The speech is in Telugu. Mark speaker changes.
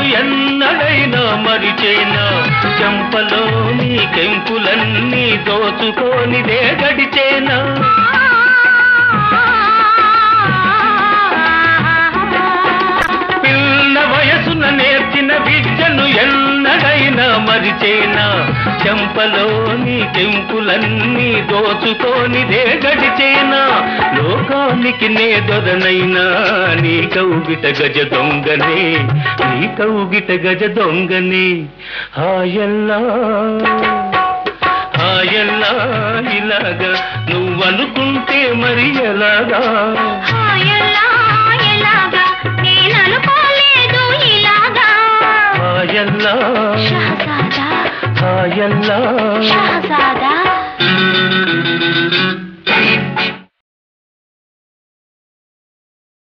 Speaker 1: విద్యను ఎన్నడైనా మరిచేనా చెంపలోని కెంపులన్నీ దోచుకోనిదే గడిచేనా పిల్ల వయసున నేర్చిన విద్యను ఎన్నడైనా మరిచేనా చెంపలోని కెంపులన్నీ దోచుకోనిదే గడిచేనా లోకానికి నే దొరనైనా నీ కౌగిట గజ దొంగనే నీ కౌగిట గజ దొంగనే హాయల్లా హాయల్లా ఇలాగా నువ్వనుకుంటే మరి ఎలాగా
Speaker 2: హాయలా ఎలాగా నేననుకోలేదు ఇలాగా
Speaker 1: హాయల్లా
Speaker 2: షహజాదా
Speaker 1: హాయల్లా
Speaker 2: షహజాదా